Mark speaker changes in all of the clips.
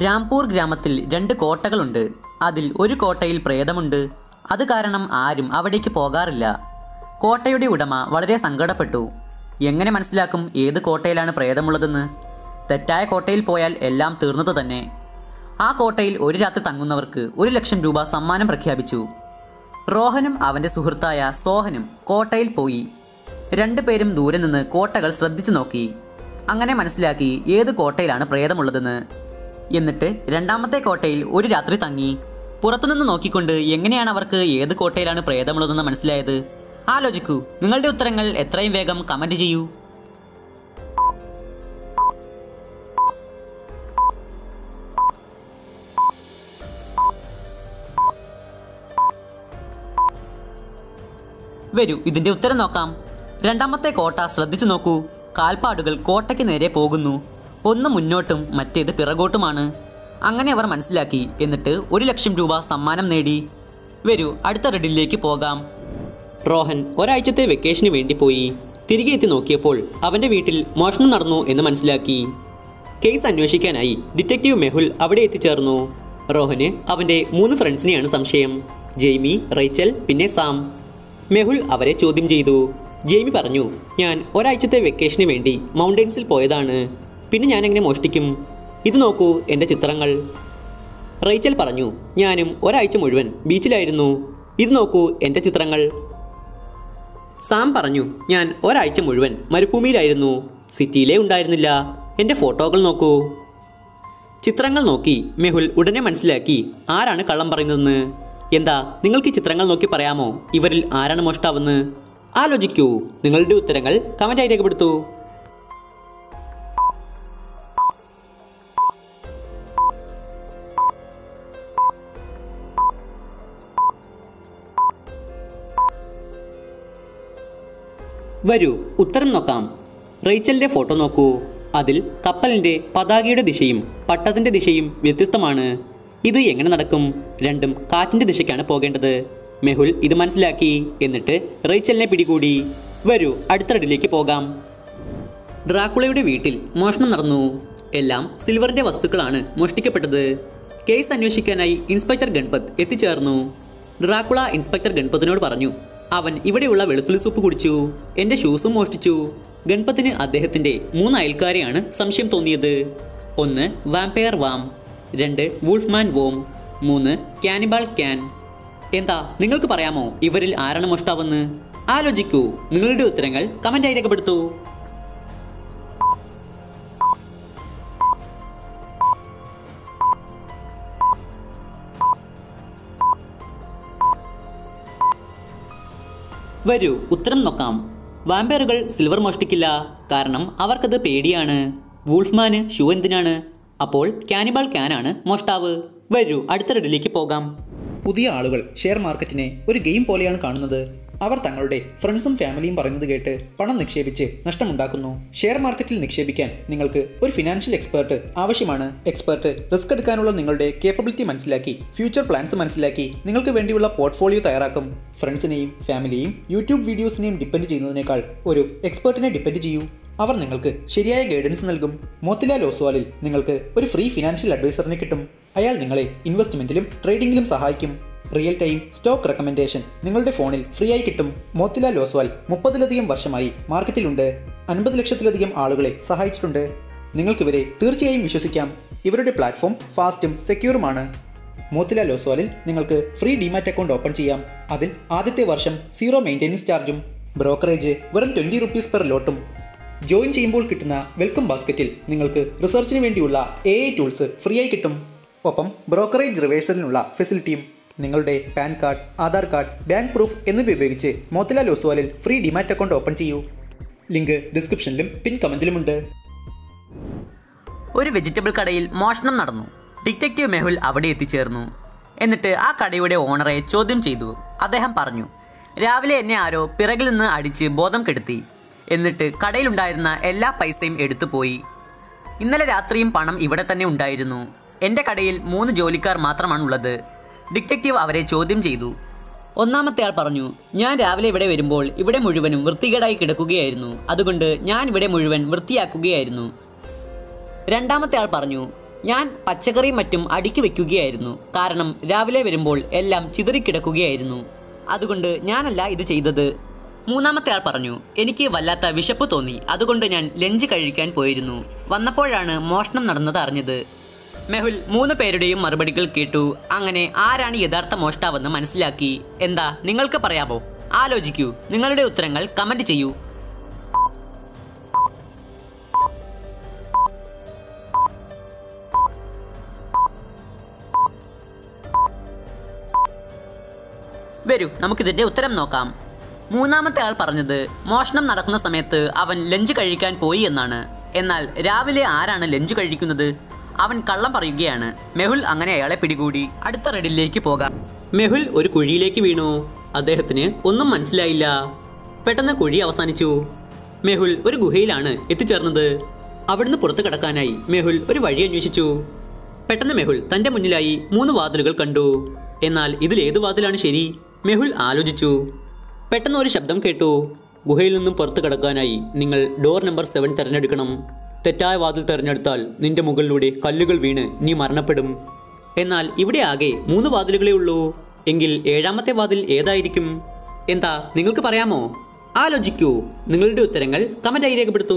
Speaker 1: രാംപൂർ ഗ്രാമത്തിൽ രണ്ട് കോട്ടകളുണ്ട് അതിൽ ഒരു കോട്ടയിൽ പ്രേതമുണ്ട് അത് കാരണം ആരും അവിടേക്ക് പോകാറില്ല കോട്ടയുടെ ഉടമ വളരെ സങ്കടപ്പെട്ടു എങ്ങനെ മനസ്സിലാക്കും ഏത് കോട്ടയിലാണ് പ്രേതമുള്ളതെന്ന് തെറ്റായ കോട്ടയിൽ പോയാൽ എല്ലാം തീർന്നത് തന്നെ ആ കോട്ടയിൽ ഒരു രാത്രി തങ്ങുന്നവർക്ക് ഒരു ലക്ഷം രൂപ സമ്മാനം പ്രഖ്യാപിച്ചു റോഹനും അവൻ്റെ സുഹൃത്തായ സോഹനും കോട്ടയിൽ പോയി രണ്ടുപേരും ദൂരെ നിന്ന് കോട്ടകൾ ശ്രദ്ധിച്ചു നോക്കി അങ്ങനെ മനസ്സിലാക്കി ഏത് കോട്ടയിലാണ് പ്രേതമുള്ളതെന്ന് എന്നിട്ട് രണ്ടാമത്തെ കോട്ടയിൽ ഒരു രാത്രി തങ്ങി പുറത്തുനിന്ന് നോക്കിക്കൊണ്ട് എങ്ങനെയാണ് അവർക്ക് ഏത് കോട്ടയിലാണ് പ്രേതമുള്ളതെന്ന് മനസ്സിലായത് ആലോചിക്കൂ നിങ്ങളുടെ ഉത്തരങ്ങൾ എത്രയും വേഗം കമൻറ്റ് ചെയ്യൂ വരൂ ഇതിന്റെ ഉത്തരം നോക്കാം രണ്ടാമത്തെ കോട്ട ശ്രദ്ധിച്ചു നോക്കൂ കാൽപ്പാടുകൾ കോട്ടയ്ക്ക് നേരെ പോകുന്നു ഒന്ന് മുന്നോട്ടും മറ്റേത് പിറകോട്ടുമാണ് അങ്ങനെ അവർ മനസ്സിലാക്കി എന്നിട്ട് ഒരു ലക്ഷം രൂപ സമ്മാനം നേടി വരൂ അടുത്ത റെഡിലേക്ക് പോകാം
Speaker 2: റോഹൻ ഒരാഴ്ചത്തെ വെക്കേഷന് വേണ്ടി പോയി തിരികെ എത്തി നോക്കിയപ്പോൾ അവന്റെ വീട്ടിൽ മോഷണം നടന്നു എന്ന് മനസ്സിലാക്കി കേസ് അന്വേഷിക്കാനായി ഡിറ്റക്റ്റീവ് മെഹുൽ അവിടെ എത്തിച്ചേർന്നു റോഹന് അവന്റെ മൂന്ന് ഫ്രണ്ട്സിനെയാണ് സംശയം ജെയ്മി റൈച്ചൽ പിന്നെ സാം മെഹുൽ അവരെ ചോദ്യം ചെയ്തു ജെയ്മി പറഞ്ഞു ഞാൻ ഒരാഴ്ചത്തെ വെക്കേഷന് വേണ്ടി മൗണ്ടൻസിൽ പോയതാണ് പിന്നെ ഞാൻ എങ്ങനെ മോഷ്ടിക്കും ഇത് നോക്കൂ എൻ്റെ ചിത്രങ്ങൾ റൈച്ചൽ പറഞ്ഞു ഞാനും ഒരാഴ്ച മുഴുവൻ ബീച്ചിലായിരുന്നു ഇത് നോക്കൂ എൻ്റെ ചിത്രങ്ങൾ സാം പറഞ്ഞു ഞാൻ ഒരാഴ്ച മുഴുവൻ മരുഭൂമിയിലായിരുന്നു സിറ്റിയിലേ ഉണ്ടായിരുന്നില്ല എൻ്റെ ഫോട്ടോകൾ നോക്കൂ ചിത്രങ്ങൾ നോക്കി മെഹുൽ ഉടനെ മനസ്സിലാക്കി ആരാണ് കള്ളം പറയുന്നതെന്ന് എന്താ നിങ്ങൾക്ക് ഈ ചിത്രങ്ങൾ നോക്കി പറയാമോ ഇവരിൽ ആരാണ് മോഷ്ടാവെന്ന് ആലോചിക്കൂ നിങ്ങളുടെ ഉത്തരങ്ങൾ കമൻറ്റായി രേഖപ്പെടുത്തൂ വരൂ ഉത്തരം നോക്കാം റേച്ചലിന്റെ ഫോട്ടോ നോക്കൂ അതിൽ കപ്പലിന്റെ പതാകയുടെ ദിശയും പട്ടത്തിന്റെ ദിശയും വ്യത്യസ്തമാണ് ഇത് എങ്ങനെ നടക്കും രണ്ടും കാറ്റിന്റെ ദിശയ്ക്കാണ് പോകേണ്ടത് മെഹുൽ ഇത് മനസ്സിലാക്കി എന്നിട്ട് റേച്ചലിനെ പിടികൂടി വരൂ അടുത്ത റെഡിലേക്ക് പോകാം ഡ്രാക്കുളയുടെ വീട്ടിൽ മോഷണം നടന്നു എല്ലാം സിൽവറിന്റെ വസ്തുക്കളാണ് മോഷ്ടിക്കപ്പെട്ടത് കേസ് അന്വേഷിക്കാനായി ഇൻസ്പെക്ടർ ഗൺപത് എത്തിച്ചേർന്നു ഡ്രാക്കുള ഇൻസ്പെക്ടർ ഗൺപത്തിനോട് പറഞ്ഞു അവൻ ഇവിടെയുള്ള വെളുത്തുള്ളി സൂപ്പ് കുടിച്ചു എന്റെ ഷൂസും മോഷ്ടിച്ചു ഗൺപത്തിന് അദ്ദേഹത്തിന്റെ മൂന്ന് അയൽക്കാരെയാണ് സംശയം തോന്നിയത് ഒന്ന് വാമ്പയർ വാം രണ്ട് വൂൾഫ്മാൻ വോം മൂന്ന് കാനിബാൾ ക്യാൻ എന്താ നിങ്ങൾക്ക് പറയാമോ ഇവരിൽ ആരാണ് മോഷ്ടാവെന്ന് ആലോചിക്കൂ നിങ്ങളുടെ ഉത്തരങ്ങൾ കമന്റായി രേഖപ്പെടുത്തൂ വരൂ ഉത്തരം നോക്കാം വാമ്പയറുകൾ സിൽവർ മോഷ്ടിക്കില്ല കാരണം അവർക്കത് പേടിയാണ് വൂൾഫ്മാന് ഷൂ എന്തിനാണ് അപ്പോൾ കാനിബാൾ ക്യാനാണ് മോഷ്ടാവ് വരൂ അടുത്ത റെഡിലേക്ക് പോകാം
Speaker 3: പുതിയ ആളുകൾ ഷെയർ മാർക്കറ്റിനെ ഒരു ഗെയിം പോലെയാണ് കാണുന്നത് അവർ തങ്ങളുടെ ഫ്രണ്ട്സും ഫാമിലിയും പറയുന്നത് കേട്ട് പണം നിക്ഷേപിച്ച് നഷ്ടമുണ്ടാക്കുന്നു ഷെയർ മാർക്കറ്റിൽ നിക്ഷേപിക്കാൻ നിങ്ങൾക്ക് ഒരു ഫിനാൻഷ്യൽ എക്സ്പേർട്ട് ആവശ്യമാണ് എക്സ്പേർട്ട് റിസ്ക് എടുക്കാനുള്ള നിങ്ങളുടെ കേപ്പബിലിറ്റി മനസ്സിലാക്കി ഫ്യൂച്ചർ പ്ലാൻസ് മനസ്സിലാക്കി നിങ്ങൾക്ക് വേണ്ടിയുള്ള പോർട്ട്ഫോളിയോ തയ്യാറാക്കും ഫ്രണ്ട്സിനെയും ഫാമിലിയെയും യൂട്യൂബ് വീഡിയോസിനെയും ഡിപ്പെൻഡ് ചെയ്യുന്നതിനേക്കാൾ ഒരു എക്സ്പേർട്ടിനെ ഡിപ്പെൻഡ് ചെയ്യൂ അവർ നിങ്ങൾക്ക് ശരിയായ ഗൈഡൻസ് നൽകും മോത്തിലാൽ ഓസ്വാലിൽ നിങ്ങൾക്ക് ഒരു ഫ്രീ ഫിനാൻഷ്യൽ അഡ്വൈസറിനെ കിട്ടും അയാൾ നിങ്ങളെ ഇൻവെസ്റ്റ്മെന്റിലും ട്രേഡിംഗിലും സഹായിക്കും റിയൽ ടൈം സ്റ്റോക്ക് റെക്കമെൻഡേഷൻ നിങ്ങളുടെ ഫോണിൽ ഫ്രീ ആയി കിട്ടും മോത്തിലാൽ ഓസ്വാൽ മുപ്പതിലധികം വർഷമായി മാർക്കറ്റിലുണ്ട് അൻപത് ലക്ഷത്തിലധികം ആളുകളെ സഹായിച്ചിട്ടുണ്ട് നിങ്ങൾക്കിവരെ തീർച്ചയായും വിശ്വസിക്കാം ഇവരുടെ പ്ലാറ്റ്ഫോം ഫാസ്റ്റും സെക്യൂറുമാണ് മോത്തിലാൽ ഓസ്വാലിൽ നിങ്ങൾക്ക് ഫ്രീ ഡിമാറ്റ് അക്കൗണ്ട് ഓപ്പൺ ചെയ്യാം അതിൽ ആദ്യത്തെ വർഷം സീറോ മെയിൻ്റെനൻസ് ചാർജും ബ്രോക്കറേജ് വെറും ട്വൻറ്റി റുപ്പീസ് പെർ ലോട്ടും ജോയിൻ ചെയ്യുമ്പോൾ കിട്ടുന്ന വെൽക്കം ബാസ്ക്കറ്റിൽ നിങ്ങൾക്ക് റിസർച്ചിന് വേണ്ടിയുള്ള എ ഐ ടൂൾസ് ഫ്രീ ആയി കിട്ടും ഒപ്പം ബ്രോക്കറേജ് റിവേഴ്സലിനുള്ള ഫെസിലിറ്റിയും നിങ്ങളുടെ PAN card Aadhaar card bank proof എന്നിവ ഉപയോഗിച്ച് മോത്തിലാൽ ഒസ്വാലിൽ ഫ്രീ ഡിമാറ്റ് അക്കൗണ്ട് ഓപ്പൺ ചെയ്യൂ ലിങ്ക് ഡിസ്ക്രിപ്ഷനിലും പിൻ കമൻറ്റിലുമുണ്ട്
Speaker 1: ഒരു വെജിറ്റബിൾ കടയിൽ മോഷണം നടന്നു ഡിറ്റക്റ്റീവ് മെഹുൽ അവിടെ എത്തിച്ചേർന്നു എന്നിട്ട് ആ കടയുടെ ഓണറെ ചോദ്യം ചെയ്തു അദ്ദേഹം പറഞ്ഞു രാവിലെ എന്നെ ആരോ പിറകിൽ നിന്ന് അടിച്ച് ബോധം കെടുത്തി എന്നിട്ട് കടയിലുണ്ടായിരുന്ന എല്ലാ പൈസയും എടുത്തു പോയി ഇന്നലെ രാത്രിയും പണം ഇവിടെ തന്നെ ഉണ്ടായിരുന്നു എൻ്റെ കടയിൽ മൂന്ന് ജോലിക്കാർ മാത്രമാണുള്ളത് ഡിറ്റക്റ്റീവ് അവരെ ചോദ്യം ചെയ്തു ഒന്നാമത്തെ ആൾ പറഞ്ഞു ഞാൻ രാവിലെ ഇവിടെ വരുമ്പോൾ ഇവിടെ മുഴുവനും വൃത്തികേടായി കിടക്കുകയായിരുന്നു അതുകൊണ്ട് ഞാൻ ഇവിടെ മുഴുവൻ വൃത്തിയാക്കുകയായിരുന്നു രണ്ടാമത്തെ ആൾ പറഞ്ഞു ഞാൻ പച്ചക്കറിയും മറ്റും അടുക്കി വെക്കുകയായിരുന്നു കാരണം രാവിലെ വരുമ്പോൾ എല്ലാം ചിതറിക്കിടക്കുകയായിരുന്നു അതുകൊണ്ട് ഞാനല്ല ഇത് ചെയ്തത് മൂന്നാമത്തെ ആൾ പറഞ്ഞു എനിക്ക് വല്ലാത്ത വിശപ്പ് തോന്നി അതുകൊണ്ട് ഞാൻ ലഞ്ച് കഴിക്കാൻ പോയിരുന്നു വന്നപ്പോഴാണ് മോഷണം നടന്നത് അറിഞ്ഞത് മെഹുൽ മൂന്ന് പേരുടെയും മറുപടികൾ കേട്ടു അങ്ങനെ ആരാണ് യഥാർത്ഥ മോഷ്ടാവെന്ന് മനസ്സിലാക്കി എന്താ നിങ്ങൾക്ക് പറയാമോ ആലോചിക്കൂ നിങ്ങളുടെ ഉത്തരങ്ങൾ കമന്റ് ചെയ്യൂ വരൂ നമുക്കിതിന്റെ ഉത്തരം നോക്കാം മൂന്നാമത്തെ ആൾ പറഞ്ഞത് മോഷണം നടക്കുന്ന സമയത്ത് അവൻ ലഞ്ച് കഴിക്കാൻ പോയി എന്നാണ് എന്നാൽ രാവിലെ ആരാണ് ലഞ്ച് കഴിക്കുന്നത് അവൻ കള്ളം പറയുകയാണ് മെഹുൽ അങ്ങനെ അയാളെ പിടികൂടി അടുത്ത റെഡിലേക്ക് പോകാം
Speaker 2: മെഹുൽ ഒരു കുഴിയിലേക്ക് വീണു അദ്ദേഹത്തിന് ഒന്നും മനസ്സിലായില്ല പെട്ടെന്ന് കുഴി അവസാനിച്ചു മെഹുൽ ഒരു ഗുഹയിലാണ് എത്തിച്ചേർന്നത് അവിടുന്ന് പുറത്തു കടക്കാനായി മെഹുൽ ഒരു വഴി അന്വേഷിച്ചു പെട്ടെന്ന് മെഹുൽ തന്റെ മുന്നിലായി മൂന്ന് വാതിലുകൾ കണ്ടു എന്നാൽ ഇതിൽ ഏത് വാതിലാണ് ശരി മെഹുൽ ആലോചിച്ചു പെട്ടെന്ന് ഒരു ശബ്ദം കേട്ടു ഗുഹയിൽ നിന്നും പുറത്തു കടക്കാനായി നിങ്ങൾ ഡോർ നമ്പർ സെവൻ തിരഞ്ഞെടുക്കണം തെറ്റായ വാതിൽ തിരഞ്ഞെടുത്താൽ നിന്റെ മുകളിലൂടെ കല്ലുകൾ വീണ് നീ മരണപ്പെടും എന്നാൽ ഇവിടെ ആകെ മൂന്ന് വാതിലുകളേ ഉള്ളൂ എങ്കിൽ ഏഴാമത്തെ വാതിൽ ഏതായിരിക്കും എന്താ നിങ്ങൾക്ക് പറയാമോ ആലോചിക്കൂ നിങ്ങളുടെ ഉത്തരങ്ങൾ കമന്റായി രേഖപ്പെടുത്തൂ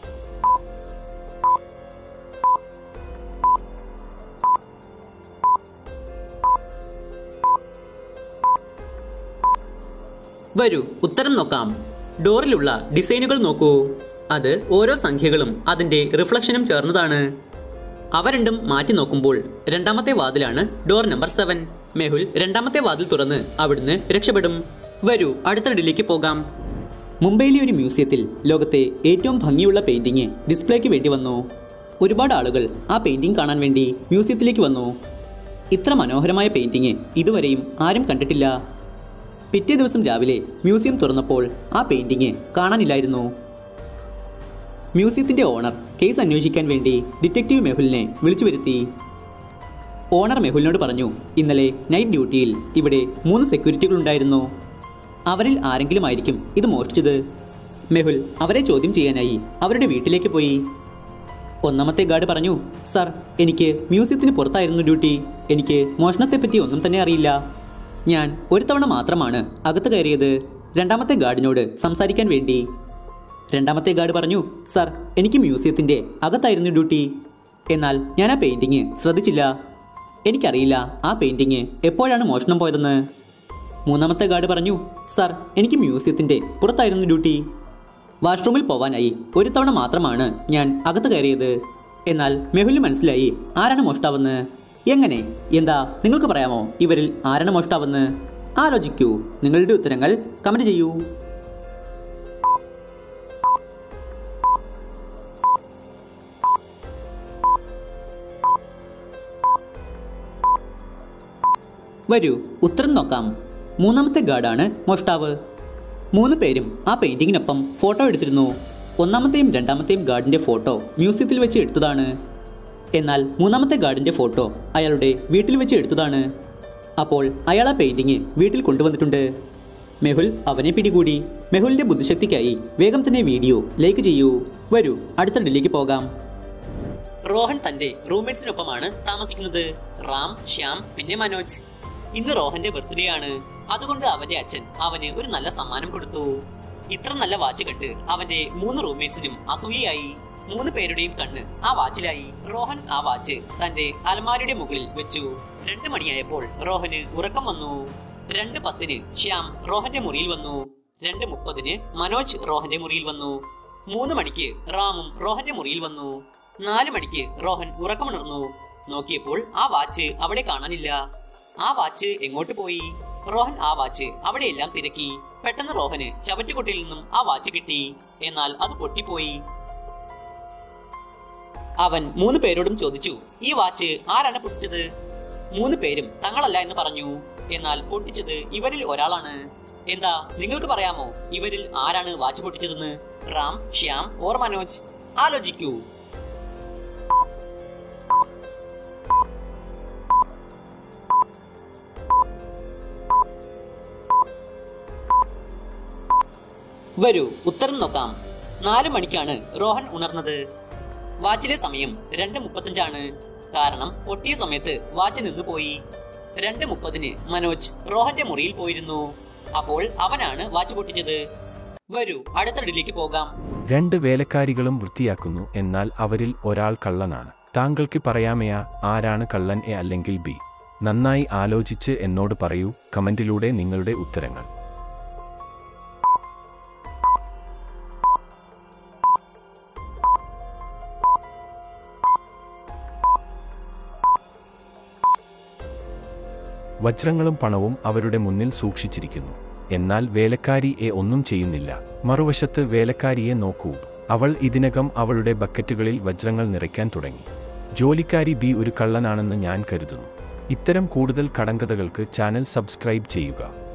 Speaker 2: വരൂ ഉത്തരം നോക്കാം ഡോറിലുള്ള ഡിസൈനുകൾ നോക്കൂ അത് ഓരോ സംഖ്യകളും അതിന്റെ റിഫ്ലക്ഷനും ചേർന്നതാണ് അവ രണ്ടും മാറ്റി നോക്കുമ്പോൾ രണ്ടാമത്തെ വാതിലാണ് ഡോർ നമ്പർ സെവൻ മെഹുൽ രണ്ടാമത്തെ വാതിൽ തുറന്ന് അവിടുന്ന് രക്ഷപ്പെടും വരൂ അടുത്ത ഇടയിലേക്ക് പോകാം മുംബൈയിലെ ഒരു മ്യൂസിയത്തിൽ ലോകത്തെ ഏറ്റവും ഭംഗിയുള്ള പെയിന്റിങ് ഡിസ്പ്ലേക്ക് വേണ്ടി വന്നു ഒരുപാട് ആളുകൾ ആ പെയിന്റിംഗ് കാണാൻ വേണ്ടി മ്യൂസിയത്തിലേക്ക് വന്നു ഇത്ര മനോഹരമായ പെയിന്റിങ് ഇതുവരെയും ആരും കണ്ടിട്ടില്ല പിറ്റേ ദിവസം രാവിലെ മ്യൂസിയം തുറന്നപ്പോൾ ആ പെയിന്റിങ് കാണാനില്ലായിരുന്നു മ്യൂസിയത്തിന്റെ ഓണർ കേസ് അന്വേഷിക്കാൻ വേണ്ടി ഡിറ്റക്റ്റീവ് മെഹുലിനെ വിളിച്ചു വരുത്തി ഓണർ മെഹുലിനോട് പറഞ്ഞു ഇന്നലെ നൈറ്റ് ഡ്യൂട്ടിയിൽ ഇവിടെ മൂന്ന് സെക്യൂരിറ്റികൾ ഉണ്ടായിരുന്നു അവരിൽ ആരെങ്കിലും ആയിരിക്കും ഇത് മോഷ്ടിച്ചത് മെഹുൽ അവരെ ചോദ്യം ചെയ്യാനായി അവരുടെ വീട്ടിലേക്ക് പോയി ഒന്നാമത്തെ ഗാർഡ് പറഞ്ഞു സർ എനിക്ക് മ്യൂസിയത്തിന് പുറത്തായിരുന്നു ഡ്യൂട്ടി എനിക്ക് മോഷണത്തെപ്പറ്റി ഒന്നും തന്നെ അറിയില്ല ഞാൻ ഒരു തവണ മാത്രമാണ് അകത്ത് കയറിയത് രണ്ടാമത്തെ ഗാർഡിനോട് സംസാരിക്കാൻ വേണ്ടി രണ്ടാമത്തെ ഗാർഡ് പറഞ്ഞു സർ എനിക്ക് മ്യൂസിയത്തിന്റെ അകത്തായിരുന്നു ഡ്യൂട്ടി എന്നാൽ ഞാൻ ആ പെയിന്റിങ് ശ്രദ്ധിച്ചില്ല എനിക്കറിയില്ല ആ പെയിന്റിങ് എപ്പോഴാണ് മോഷണം പോയതെന്ന് മൂന്നാമത്തെ ഗാർഡ് പറഞ്ഞു സർ എനിക്ക് മ്യൂസിയത്തിന്റെ പുറത്തായിരുന്നു ഡ്യൂട്ടി വാഷ്റൂമിൽ പോവാനായി ഒരു തവണ മാത്രമാണ് ഞാൻ അകത്ത് കയറിയത് എന്നാൽ മെഹുലിന് മനസ്സിലായി ആരാണ് മോഷ്ടാവെന്ന് എങ്ങനെ എന്താ നിങ്ങൾക്ക് പറയാമോ ഇവരിൽ ആരാണ് മോഷ്ടാവെന്ന് ആലോചിക്കൂ നിങ്ങളുടെ ഉത്തരങ്ങൾ കമന്റ് ചെയ്യൂ വരൂ ഉത്തരം നോക്കാം മൂന്നാമത്തെ ഗാർഡാണ് മോഷ്ടാവ് മൂന്ന് പേരും ആ പെയിന്റിങ്ങിനൊപ്പം ഫോട്ടോ എടുത്തിരുന്നു ഒന്നാമത്തെയും രണ്ടാമത്തെയും ഗാർഡിന്റെ ഫോട്ടോ മ്യൂസിയത്തിൽ വെച്ച് എടുത്തതാണ് എന്നാൽ മൂന്നാമത്തെ ഗാർഡിന്റെ ഫോട്ടോ അയാളുടെ വീട്ടിൽ വെച്ച് എടുത്തതാണ് അപ്പോൾ അയാൾ ആ പെയിന്റിങ് വീട്ടിൽ കൊണ്ടുവന്നിട്ടുണ്ട് മെഹുൽ അവനെ പിടികൂടി മെഹുലിന്റെ ബുദ്ധിശക്തിക്കായി വേഗം തന്നെ വീഡിയോ ലൈക്ക് ചെയ്യൂ വരൂ അടുത്ത ഡൽഹിക്ക് പോകാം റോഹൻ തന്റെ റൂംമേറ്റ്സിനൊപ്പമാണ് താമസിക്കുന്നത് റാം ശ്യാം പിന്നെ മനോജ് ഇന്ന് റോഹന്റെ ബർത്ത്ഡേ ആണ് അതുകൊണ്ട് അവന്റെ അച്ഛൻ അവന് ഒരു നല്ല സമ്മാനം കൊടുത്തു ഇത്ര നല്ല വാച്ച് കണ്ട് അവന്റെ മൂന്ന് റൂംമേറ്റ്സിനും അസൂയയായി മൂന്ന് പേരുടെയും കണ്ണ് ആ വാച്ചിലായി റോഹൻ ആ വാച്ച് തന്റെ അലമാരയുടെ മുകളിൽ വെച്ചു രണ്ട് മണിയായപ്പോൾ റോഹന് ഉറക്കം വന്നു രണ്ട് പത്തിന് ശ്യാം റോഹന്റെ മുറിയിൽ വന്നു രണ്ട് മുപ്പതിന് മനോജ് റോഹന്റെ മുറിയിൽ വന്നു മൂന്ന് മണിക്ക് റാമും റോഹന്റെ മുറിയിൽ വന്നു നാല് മണിക്ക് റോഹൻ ഉറക്കമുണർന്നു നോക്കിയപ്പോൾ ആ വാച്ച് അവിടെ കാണാനില്ല ആ വാച്ച് എങ്ങോട്ട് പോയി റോഹൻ ആ വാച്ച് അവിടെയെല്ലാം തിരക്കി പെട്ടെന്ന് റോഹന് ചവറ്റുകുട്ടിയിൽ നിന്നും ആ വാച്ച് കിട്ടി എന്നാൽ അത് പൊട്ടിപ്പോയി അവൻ മൂന്ന് പേരോടും ചോദിച്ചു ഈ വാച്ച് ആരാണ് പൊട്ടിച്ചത് മൂന്ന് പേരും തങ്ങളല്ല എന്ന് പറഞ്ഞു എന്നാൽ പൊട്ടിച്ചത് ഇവരിൽ ഒരാളാണ് എന്താ നിങ്ങൾക്ക് പറയാമോ ഇവരിൽ ആരാണ് വാച്ച് പൊട്ടിച്ചതെന്ന് റാം ശ്യാം ഓർ മനോജ് ആലോചിക്കൂ വരൂ ഉത്തരം നോക്കാം നാല് മണിക്കാണ് റോഹൻ ഉണർന്നത് വാച്ചിലെ സമയം രണ്ട് മുപ്പത്തഞ്ചാണ് കാരണം പൊട്ടിയ സമയത്ത് വാച്ച് നിന്നുപോയി രണ്ട് മുപ്പതിന് മനോജ് റോഹന്റെ മുറിയിൽ പോയിരുന്നു അപ്പോൾ അവനാണ് വാച്ച് പൊട്ടിച്ചത് വരൂ അടുത്ത ഇടയിലേക്ക് പോകാം
Speaker 4: രണ്ട് വേലക്കാരികളും വൃത്തിയാക്കുന്നു എന്നാൽ അവരിൽ ഒരാൾ കള്ളനാണ് താങ്കൾക്ക് പറയാമയാ ആരാണ് കള്ളൻ എ അല്ലെങ്കിൽ ബി നന്നായി ആലോചിച്ച് എന്നോട് പറയൂ കമന്റിലൂടെ നിങ്ങളുടെ ഉത്തരങ്ങൾ വജ്രങ്ങളും പണവും അവരുടെ മുന്നിൽ സൂക്ഷിച്ചിരിക്കുന്നു എന്നാൽ വേലക്കാരി എ ഒന്നും ചെയ്യുന്നില്ല മറുവശത്ത് വേലക്കാരിയെ നോക്കൂ അവൾ ഇതിനകം അവളുടെ ബക്കറ്റുകളിൽ വജ്രങ്ങൾ നിറയ്ക്കാൻ തുടങ്ങി ജോലിക്കാരി ബി ഒരു കള്ളനാണെന്ന് ഞാൻ കരുതുന്നു ഇത്തരം കൂടുതൽ കടങ്കഥകൾക്ക് ചാനൽ സബ്സ്ക്രൈബ് ചെയ്യുക